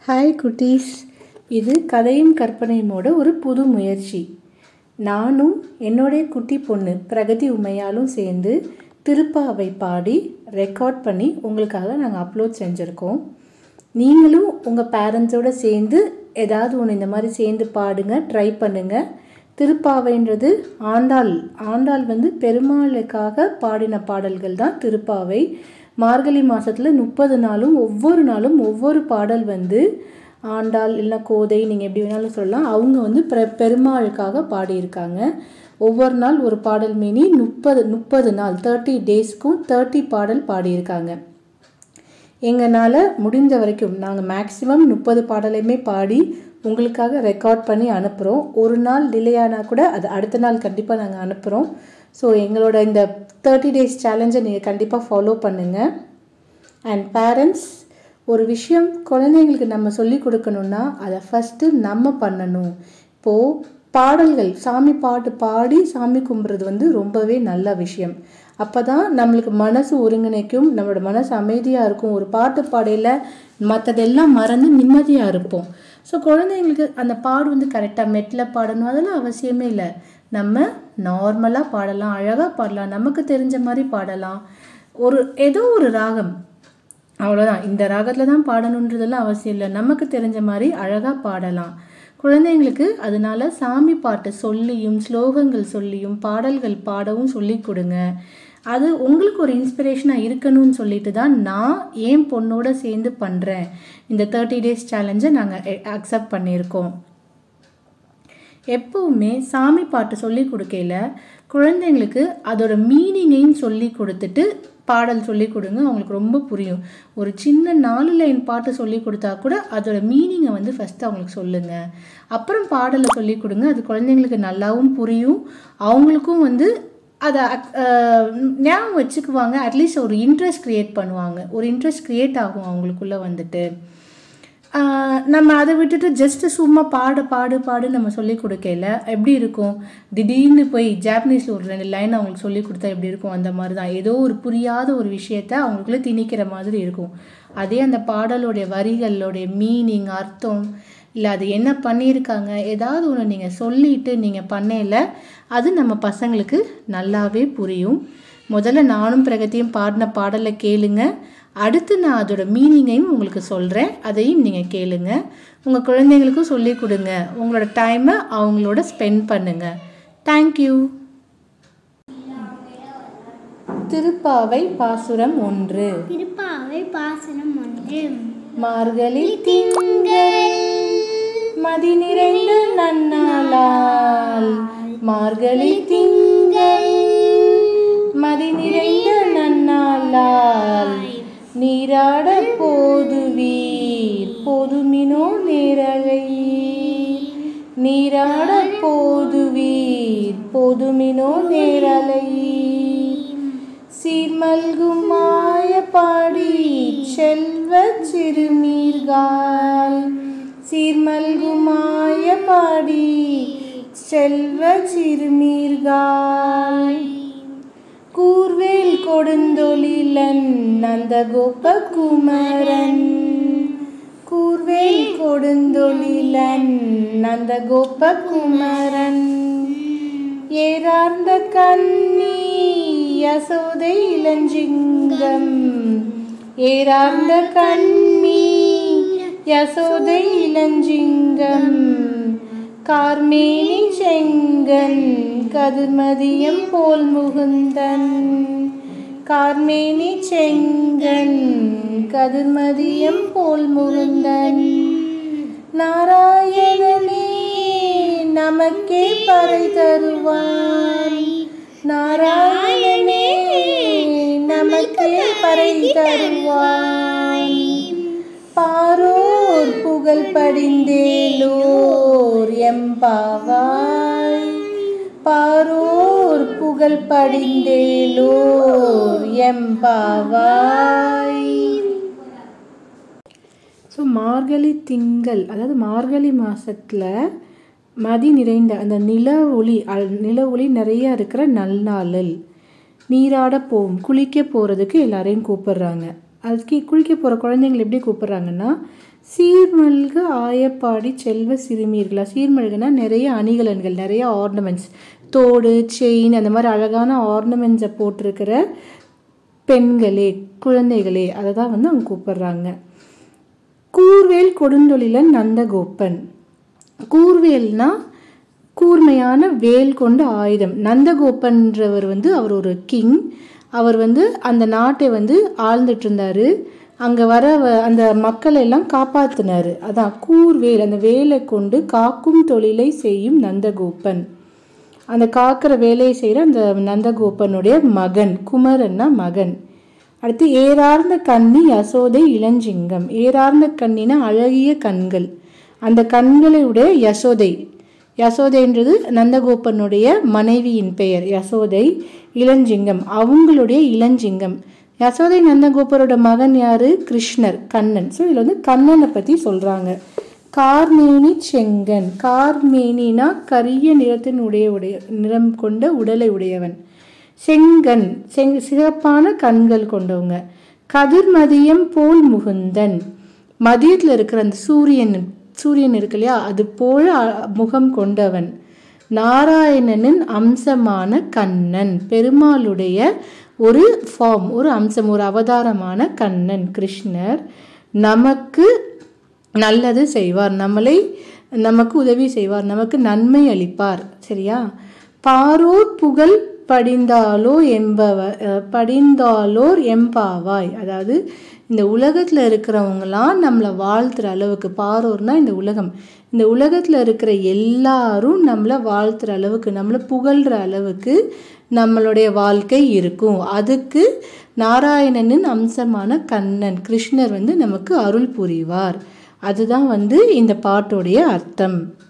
hi குட்டீஸ் இது கதையும் கற்பனையுமோட ஒரு புது முயற்சி நானும் என்னுடைய குட்டி பொண்ணு பிரகதி உமையாலும் சேர்ந்து திருப்பாவை பாடி ரெக்கார்ட் பண்ணி உங்களுக்காக நாங்கள் அப்லோட் செஞ்சுருக்கோம் நீங்களும் உங்கள் பேரண்ட்ஸோடு சேர்ந்து ஏதாவது ஒன்று இந்த மாதிரி சேர்ந்து பாடுங்க ட்ரை பண்ணுங்கள் திருப்பாவைன்றது ஆண்டாள் ஆண்டாள் வந்து பெருமாளுக்காக பாடின பாடல்கள் தான் திருப்பாவை மார்கழி மாதத்தில் முப்பது நாளும் ஒவ்வொரு நாளும் ஒவ்வொரு பாடல் வந்து ஆண்டாள் இல்லை கோதை நீங்கள் எப்படி வேணாலும் சொல்லலாம் அவங்க வந்து பெ பெருமாளுக்காக பாடியிருக்காங்க ஒவ்வொரு நாள் ஒரு பாடல் மீனி முப்பது முப்பது நாள் தேர்ட்டி டேஸ்க்கும் தேர்ட்டி பாடல் பாடியிருக்காங்க எங்களால் முடிஞ்ச வரைக்கும் நாங்கள் மேக்ஸிமம் முப்பது பாடலையுமே பாடி உங்களுக்காக ரெக்கார்ட் பண்ணி அனுப்புகிறோம் ஒரு நாள் டிலே ஆனால் கூட அது அடுத்த நாள் கண்டிப்பாக நாங்கள் அனுப்புகிறோம் ஸோ எங்களோட இந்த தேர்ட்டி டேஸ் சேலஞ்சை நீங்கள் கண்டிப்பாக ஃபாலோ பண்ணுங்கள் அண்ட் பேரண்ட்ஸ் ஒரு விஷயம் குழந்தைங்களுக்கு நம்ம சொல்லி கொடுக்கணுன்னா அதை ஃபஸ்ட்டு நம்ம பண்ணணும் இப்போது பாடல்கள் சாமி பாட்டு பாடி சாமி கும்பிட்றது வந்து ரொம்பவே நல்ல விஷயம் அப்போ தான் நம்மளுக்கு மனசு ஒருங்கிணைக்கும் நம்மளோட மனசு அமைதியாக இருக்கும் ஒரு பாட்டு பாடையில் மற்றதெல்லாம் மறந்து நிம்மதியாக இருப்போம் ஸோ குழந்தைங்களுக்கு அந்த பாடு வந்து கரெக்டாக மெட்டில் பாடணும் அதெல்லாம் அவசியமே இல்லை நம்ம நார்மலாக பாடலாம் அழகாக பாடலாம் நமக்கு தெரிஞ்ச மாதிரி பாடலாம் ஒரு ஏதோ ஒரு ராகம் அவ்வளோதான் இந்த ராகத்தில் தான் பாடணுன்றதெல்லாம் அவசியம் இல்லை நமக்கு தெரிஞ்ச மாதிரி அழகாக பாடலாம் குழந்தைங்களுக்கு அதனால சாமி பாட்டு சொல்லியும் ஸ்லோகங்கள் சொல்லியும் பாடல்கள் பாடவும் சொல்லி கொடுங்க அது உங்களுக்கு ஒரு இன்ஸ்பிரேஷனாக இருக்கணும்னு சொல்லிட்டு தான் நான் என் பொண்ணோட சேர்ந்து பண்ணுறேன் இந்த தேர்ட்டி டேஸ் சேலஞ்சை நாங்கள் அக்செப்ட் பண்ணியிருக்கோம் எப்போவுமே சாமி பாட்டு சொல்லி கொடுக்கையில குழந்தைங்களுக்கு அதோட மீனிங்கையும் சொல்லி கொடுத்துட்டு பாடல் சொல்லி கொடுங்க அவங்களுக்கு ரொம்ப புரியும் ஒரு சின்ன நாலு லைன் பாட்டு சொல்லி கொடுத்தா கூட அதோட மீனிங்கை வந்து ஃபஸ்ட்டு அவங்களுக்கு சொல்லுங்கள் அப்புறம் பாடலை சொல்லி கொடுங்க அது குழந்தைங்களுக்கு நல்லாவும் புரியும் அவங்களுக்கும் வந்து அதை ஞாபகம் வச்சுக்குவாங்க அட்லீஸ்ட் ஒரு இன்ட்ரெஸ்ட் க்ரியேட் பண்ணுவாங்க ஒரு இன்ட்ரெஸ்ட் க்ரியேட் ஆகும் அவங்களுக்குள்ளே வந்துட்டு நம்ம அதை விட்டுட்டு ஜஸ்ட்டு சும்மா பாடு பாடு பாடு நம்ம சொல்லி கொடுக்கல எப்படி இருக்கும் திடீர்னு போய் ஜாப்பனீஸில் ஒரு ரெண்டு லைன் அவங்களுக்கு சொல்லி கொடுத்தா எப்படி இருக்கும் அந்த மாதிரி தான் ஏதோ ஒரு புரியாத ஒரு விஷயத்த அவங்களுக்குள்ளே திணிக்கிற மாதிரி இருக்கும் அதே அந்த பாடலோடைய வரிகளோடைய மீனிங் அர்த்தம் இல்லை அது என்ன பண்ணியிருக்காங்க ஏதாவது ஒன்று நீங்கள் சொல்லிட்டு நீங்கள் பண்ணையில் அது நம்ம பசங்களுக்கு நல்லாவே புரியும் முதல்ல நானும் பிரகத்தியும் பாடின பாடலை கேளுங்க அடுத்து நான் அதோட மீனிங்கையும் உங்களுக்கு சொல்கிறேன் அதையும் நீங்கள் கேளுங்க உங்கள் குழந்தைங்களுக்கும் சொல்லி கொடுங்க உங்களோட டைமை அவங்களோட ஸ்பெண்ட் பண்ணுங்க தேங்க்யூ திருப்பாவை பாசுரம் ஒன்று திருப்பாவை பாசனம் ஒன்று மார்கழி திங்கள் மதி நிறைந்த நன்னாளால் மார்கழி திங்கள் மதி நிறைந்த நன்னாளால் நீராட போதுவீர் போதுமினோ நேரலையீர் நீராட போதுவீர் போதுமினோ நேரலையீர் சீர்மல்கும் மாய பாடி செல்வ சிறுமீர்கால் சீர்மல்கும் மாய பாடி செல்வ சிறுமீர்கால் கூர்வேல் கொடுந்தொழிலன் நந்த கோப குமரன் கூர்வேல் கொடுந்தொழிலன் நந்த கோப குமரன் ஏறார்ந்த கண்ணி யசோதை இளஞ்சிங்கம் ஏறார்ந்த கண்ணி யசோதை இளஞ்சிங்கம் கார்மேனி செங்கன் கதிர்மதியம் போல் முகுந்தன் கார்மேனி செங்கன் கதிர்மதியம் போல் முகுந்தன் நாராயணனே நமக்கே பறை தருவான் நாராயணனே நமக்கே பறை தருவான் பாரோர் புகழ் படிந்தேலோர் எம்பாவாய் பாரோர் புகழ் படிந்தேலோர் எம்பாவாய் ஸோ மார்கழி திங்கள் அதாவது மார்கழி மாதத்தில் மதி நிறைந்த அந்த நில ஒளி நில ஒளி நிறைய இருக்கிற நல்நாளில் நீராட போவோம் குளிக்க போகிறதுக்கு எல்லாரையும் கூப்பிடுறாங்க அதுக்கு குளிக்க போகிற குழந்தைங்களை எப்படி கூப்பிட்றாங்கன்னா சீர்மல்க ஆயப்பாடி செல்வ சிறுமியர்களா சீர்மல்கனா நிறைய அணிகலன்கள் நிறைய ஆர்னமெண்ட்ஸ் தோடு செயின் அந்த மாதிரி அழகான ஆர்னமெண்ட்ஸை போட்டிருக்கிற பெண்களே குழந்தைகளே அதை தான் வந்து அவங்க கூப்பிடுறாங்க கூர்வேல் கொடுந்தொழிலன் நந்தகோப்பன் கூர்வேல்னா கூர்மையான வேல் கொண்ட ஆயுதம் நந்தகோப்பன்றவர் வந்து அவர் ஒரு கிங் அவர் வந்து அந்த நாட்டை வந்து ஆழ்ந்துட்டு இருந்தாரு அங்கே வர வ- அந்த மக்களை எல்லாம் காப்பாத்தினாரு அதான் கூர்வேல் அந்த வேலை கொண்டு காக்கும் தொழிலை செய்யும் நந்தகோப்பன் அந்த காக்கிற வேலையை செய்கிற அந்த நந்தகோப்பனுடைய மகன் குமரன்னா மகன் அடுத்து ஏறார்ந்த கண்ணி யசோதை இளஞ்சிங்கம் ஏறார்ந்த கண்ணினா அழகிய கண்கள் அந்த கண்களை உடைய யசோதை யசோதைன்றது நந்தகோபனுடைய மனைவியின் பெயர் யசோதை இளஞ்சிங்கம் அவங்களுடைய இளஞ்சிங்கம் யசோதை நந்தகோபரோட மகன் யாரு கிருஷ்ணர் கண்ணன் ஸோ இதில் வந்து கண்ணனை பற்றி சொல்கிறாங்க கார்மேனி செங்கன் கார்மேனினா கரிய நிறத்தின் உடைய உடைய நிறம் கொண்ட உடலை உடையவன் செங்கன் செங் சிறப்பான கண்கள் கொண்டவங்க கதிர்மதியம் போல் முகுந்தன் மதியத்தில் இருக்கிற அந்த சூரியன் சூரியன் இருக்கு இல்லையா அது போல அ- முகம் கொண்டவன் நாராயணனின் அம்சமான கண்ணன் பெருமாளுடைய ஒரு ஃபார்ம் ஒரு அம்சம் ஒரு அவதாரமான கண்ணன் கிருஷ்ணர் நமக்கு நல்லது செய்வார் நம்மளை நமக்கு உதவி செய்வார் நமக்கு நன்மை அளிப்பார் சரியா பாரோர் புகழ் படிந்தாலோ என்பவ அஹ், படிந்தாலோர் எம்பாவாய் அதாவது இந்த உலகத்தில் இருக்கிறவங்களாம் நம்மளை வாழ்த்துற அளவுக்கு பாரோர்னா இந்த உலகம் இந்த உலகத்தில் இருக்கிற எல்லாரும் நம்மளை வாழ்த்துற அளவுக்கு நம்மளை புகழ்கிற அளவுக்கு நம்மளுடைய வாழ்க்கை இருக்கும் அதுக்கு நாராயணனின் அம்சமான கண்ணன் கிருஷ்ணர் வந்து நமக்கு அருள் புரிவார் அதுதான் வந்து இந்த பாட்டுடைய அர்த்தம்